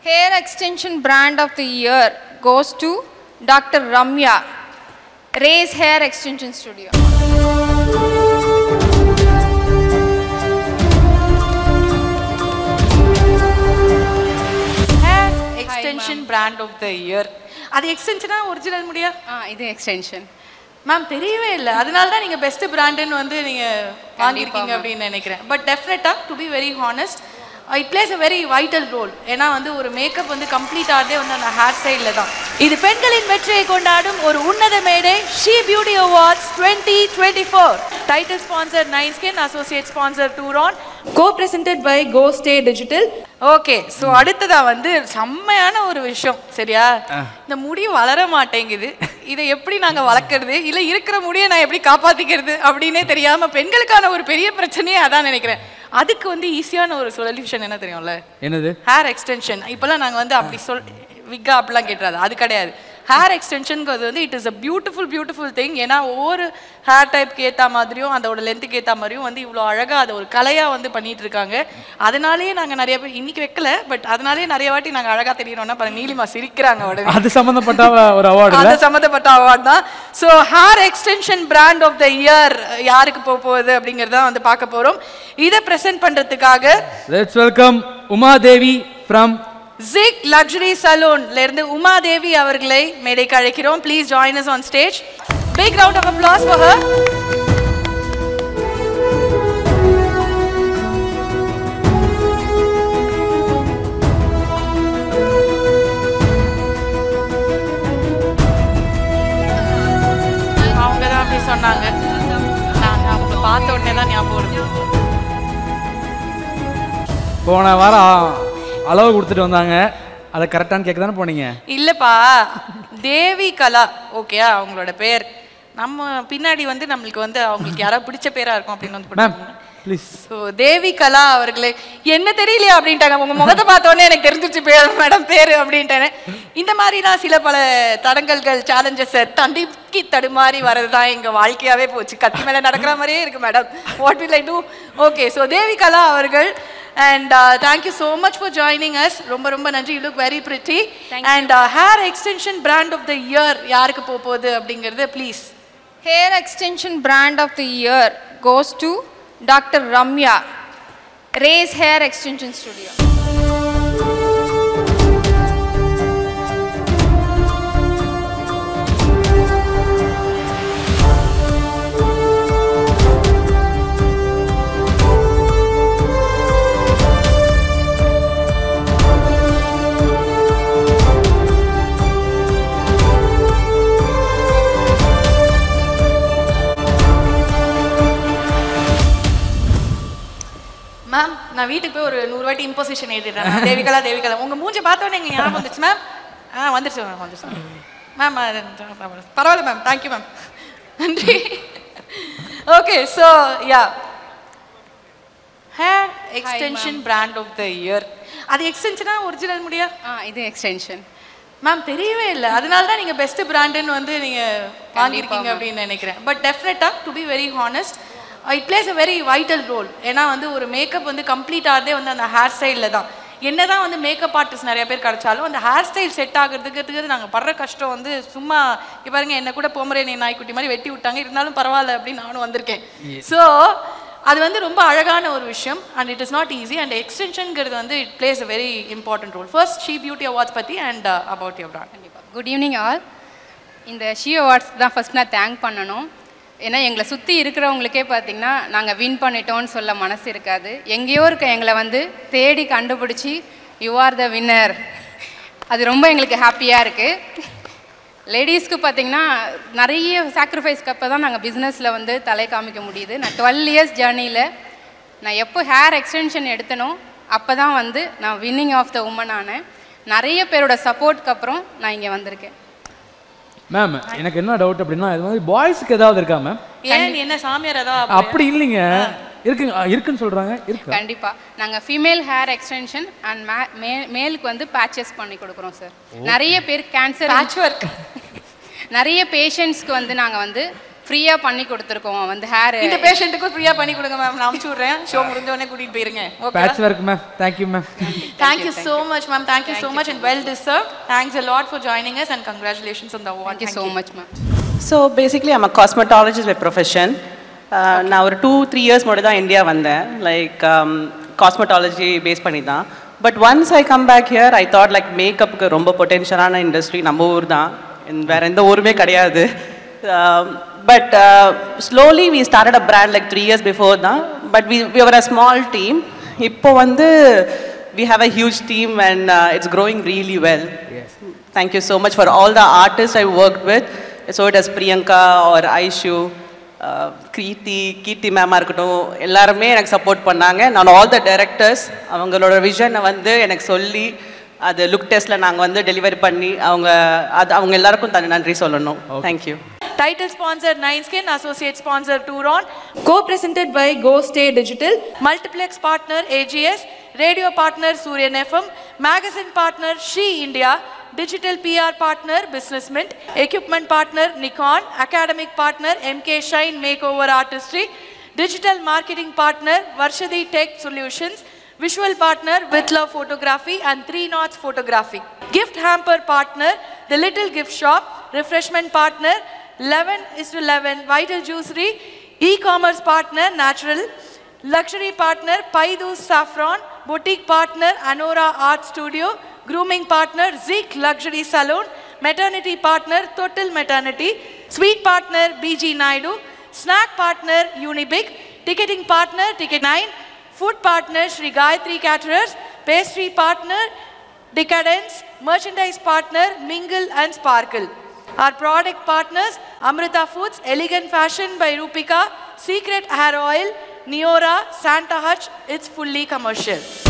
Hair extension brand of the year goes to Dr. Ramya, Ray's Hair Extension Studio. Hair extension brand of the year அது எக்ஸ்டென்ஷனா original முடியா ஆ இது extension ma'am தெரியவே இல்லை அதனால தான் நீங்கள் பெஸ்ட் பிராண்டுன்னு வந்து நீங்கள் வாங்கியிருக்கீங்க அப்படின்னு நினைக்கிறேன் பட் டெஃபினட்டாக to be very honest it plays a very vital role ஏன்னா வந்து ஒரு மேக்கப் வந்து கம்ப்ளீட் ஆகிறதே வந்து அந்த ஹேர் ஸ்டைலில் தான் இது பெண்களின் வெற்றியை கொண்டாடும் ஒரு உன்னத மேடை She beauty awards twenty twenty four title sponsor Nine Skin associate sponsor டூரான் கோ presented by Go Stay Digital okay so அடுத்ததா வந்து செம்மையான ஒரு விஷயம் சரியா இந்த முடி வளர மாட்டேங்குது இதை எப்படி நாங்க வளர்க்கறது இல்ல இருக்கிற முடியை நான் எப்படி காப்பாத்திக்கிறது அப்படின்னே தெரியாம பெண்களுக்கான ஒரு பெரிய பிரச்சனையே அதான் நினைக்கிறேன் அதுக்கு வந்து ஈஸியான ஒரு சொல்யூஷன் என்ன தெரியும்ல என்னது ஹேர் எக்ஸ்டென்ஷன் இப்போல்லாம் நாங்கள் வந்து அப்படி சொல் விக்கா அப்படிலாம் கேட்டுறாது அது கிடையாது ஹேர் எக்ஸ்டென்ஷனுங்கிறது வந்து it is a beautiful beautiful thing ஏன்னா ஒவ்வொரு ஹேர் டைப்க்கு ஏற்ற மாதிரியும் அதோட லென்த்துக்கு ஏற்ற மாதிரியும் வந்து இவ்வளோ அழகாக அதை ஒரு கலையாக வந்து பண்ணிட்டு இருக்காங்க அதனாலேயே நாங்கள் நிறைய பேர் இன்னைக்கு வைக்கல பட் அதனாலேயே நிறைய வாட்டி நாங்கள் அழகாக தெரியணும்னா பாருங்க நீலிமா சிரிக்கிறாங்க உடனே அது சம்பந்தப்பட்ட ஒரு அவார்டு அது சம்மந்தப்பட்ட அவார்ட் தான் so hair extension brand of the year யாருக்கு போக போகுது அப்படிங்கிறத வந்து பார்க்க போகிறோம் இதை ப்ரெசென்ட் பண்ணுறதுக்காக லெட்ஸ் வெல்கம் உமாதேவி ஃப்ரம் ஜிக் லக்ஸுரி சலூன்ல இருந்து உமா தேவி அவர்களை மேடைக்கு அழைக்கிறோம் please join us on stage big round of applause for her அவங்க தான் அப்படி சொன்னாங்க நாங்கள் அவங்கள பார்த்த உடனே தான் ஞாபகம் வருது போன வாரம் அளவு கொடுத்துட்டு வந்தாங்க அதை கரெக்டானு கேட்க தானே போனீங்க இல்லப்பா தேவி கலா ஓகேயா அவங்களோட பேர் நம்ம பின்னாடி வந்து நம்மளுக்கு வந்து அவங்களுக்கு யாராவது பிடிச்ச பேரா இருக்கும் அப்படின்னு வந்து மேம் போட்டாங்க. ப்ளீஸ் ஸோ தேவி கலா அவர்களே என்ன தெரியலையா அப்படின்ட்டாங்க உங்க முகத்தை பார்த்தோன்னே எனக்கு தெரிஞ்சிச்சு பேர் மேடம் பேரு அப்படின்ட்டேன் இந்த மாதிரிலாம் சில பல தடங்கல்கள் சேலஞ்சஸை தண்டிக்கி தடுமாறி வர்றது தான் எங்க வாழ்க்கையாவே போச்சு கத்தி மேல நடக்கிற மாதிரியே இருக்கு madam what will I do okay so Devi Kala அவர்கள் and thank you so much for joining us ரொம்ப ரொம்ப நன்றி you look very pretty and hair extension brand of the year யாருக்கு போக போகுது அப்படிங்கிறது please Hair extension brand of the year goes to Dr. Ramya, Ray's Hair Extension Studio. Ma'am நான் வீட்டுக்கு போய் ஒரு நூறு வாட்டி இம்போசிஷன் எழுதிடுறேன் தேவிகலா தேவிகலா உங்க மூஞ்ச பார்த்த உடனே எங்க ஞாபகம் வந்துச்சு மேம் ஆ வந்துருச்சு மேம் வந்துருச்சு மேம் பரவாயில்ல மேம் தேங்க்யூ மேம் நன்றி okay so yeah hair extension brand of the year அது எக்ஸ்டென்ஷனா ஒரிஜினல் முடியா ஆ இது எக்ஸ்டென்ஷன் மேம் தெரியவே இல்லை அதனால தான் நீங்கள் பெஸ்ட் பிராண்டுன்னு வந்து நீங்கள் வாங்கியிருக்கீங்க அப்படின்னு நினைக்கிறேன் பட் டெஃபினட்டாக to be very honest it plays a very vital role ஏன்னா வந்து ஒரு மேக்கப் வந்து கம்ப்ளீட் ஆகிறதே வந்து அந்த ஹேர் ஸ்டைலில் தான் என்னதான் வந்து மேக்கப் ஆர்டிஸ்ட் நிறைய பேர் கிடைச்சாலும் அந்த ஹேர் ஸ்டைல் செட் ஆகிறதுக்கு நாங்கள் படுற கஷ்டம் வந்து சும்மா இங்க பாருங்க என்ன கூட பொமரேனி நாய்க்குட்டி மாதிரி வெட்டி விட்டாங்க இருந்தாலும் பரவாயில்ல அப்படின்னு நானும் வந்திருக்கேன் ஸோ அது வந்து ரொம்ப அழகான ஒரு விஷயம் and it is not easy and எக்ஸ்டென்ஷனுங்கிறது வந்து it plays a very important role first She beauty awards பற்றி அண்ட் அபவுட் யுவர் பிராண்ட் கண்டிப்பாக குட் ஈவினிங் ஆல் இந்த ஷீ அவார்ட்ஸ் தான் ஃபஸ்ட் நான் தேங்க் பண்ணணும் ஏன்னா எங்களை சுற்றி இருக்கிறவங்களுக்கே பார்த்தீங்கன்னா நாங்கள் வின் பண்ணிட்டோம்னு சொல்ல மனசு இருக்காது எங்கேயோ இருக்க எங்களை வந்து தேடி கண்டுபிடிச்சி யூ ஆர் த வின்னர் அது ரொம்ப எங்களுக்கு ஹாப்பியாக இருக்குது லேடிஸ்க்கு பார்த்தீங்கன்னா நிறைய சாக்ரிஃபைஸ்க்கு அப்போ தான் நாங்கள் பிஸ்னஸில் வந்து தலை காமிக்க முடியுது நான் டுவெல் இயர்ஸ் ஜேர்னியில் நான் எப்போ ஹேர் எக்ஸ்டென்ஷன் எடுத்தனோ அப்போ தான் வந்து நான் வின்னிங் ஆஃப் த உமன் ஆனேன் நிறைய பேரோட சப்போர்ட்க்கு அப்புறம் நான் இங்கே வந்திருக்கேன் மேம் எனக்கு என்ன டவுட் அப்படின்னா இது மாதிரி பாய்ஸ்க்கு ஏதாவது இருக்கா மேம் ஏன் என்ன சாமியார் அதான் அப்படி இல்லைங்க இருக்குங்க ஆ, இருக்குன்னு சொல்றாங்க இருக்கு கண்டிப்பா நாங்க ஃபீமேல் ஹேர் எக்ஸ்டென்ஷன் அண்ட் மேலுக்கு வந்து பேச்சஸ் பண்ணி கொடுக்குறோம் சார் நிறைய பேர் கேன்சர் பேட்ச் ஒர்க் நிறைய பேஷண்ட்ஸ்க்கு வந்து நாங்கள் வந்து ஃப்ரீயாக பண்ணி கொடுத்துருக்கோம் வந்து ஹேர் இந்த பேஷண்ட்டுக்கும் ஃப்ரீயா பண்ணி கொடுங்க மேம் நான் அமுச்சு விடுறேன் ஷோ முடிஞ்ச உடனே கூட்டிட்டு போயிருங்க okay patch work ma'am thank you ma'am Thank you so much, ma'am. Thank you so much and well deserved. Thanks a lot for joining us and congratulations on the award. Thank you so much ma'am so basically I'm a cosmetologist by profession நான் ஒரு two three years மட்டும் தான் India வந்தேன் like cosmetology base பண்ணி தான் but once I come back here I thought like மேக்கப்புக்கு ரொம்ப பொட்டென்ஷியலான இண்டஸ்ட்ரி நம்ம ஊர் தான் இந்த- வேற எந்த ஊருமே கிடையாது but slowly we started a brand like three years before தான் but we we are a small team இப்போ வந்து we have a huge team and it's growing really well Thank you so much for all the artists I worked with. So it is Priyanka or Aishu, uh, Kriti, Keerthi மேமாக இருக்கட்டும் எல்லாருமே எனக்கு support பண்ணாங்க நான் all the directors அவங்களோட விஷனை வந்து எனக்கு சொல்லி அது லுக் டெஸ்ட்டில் நாங்கள் வந்து டெலிவரி பண்ணி அவங்க அது அவங்க எல்லாருக்கும் தனி நன்றி சொல்லணும் thank you Title sponsor Nine Skin, associate sponsor Touron, co-presented by Go Stay Digital, multiplex partner AGS, radio partner Suryan FM, magazine partner She India, digital PR partner Business Mint, equipment partner Nikon, academic partner MK Shine Makeover Artistry, digital marketing partner Varshadi Tech Solutions, visual partner with love photography and three knots photography gift hamper partner the little gift shop refreshment partner 11 is to 11 vital juicery e-commerce partner natural luxury partner paidu saffron boutique partner anora art studio grooming partner zik luxury salon maternity partner total maternity sweet partner bg naidu snack partner unibic ticketing partner ticket 9 Food partner Sri Gayatri Caterers, pastry partner Decadence, merchandise partner Mingle and Sparkle. Our product partners Amrita Foods, Elegant Fashion by Rupika, Secret Hair Oil, Neora, Santa Hutch, it's fully commercial.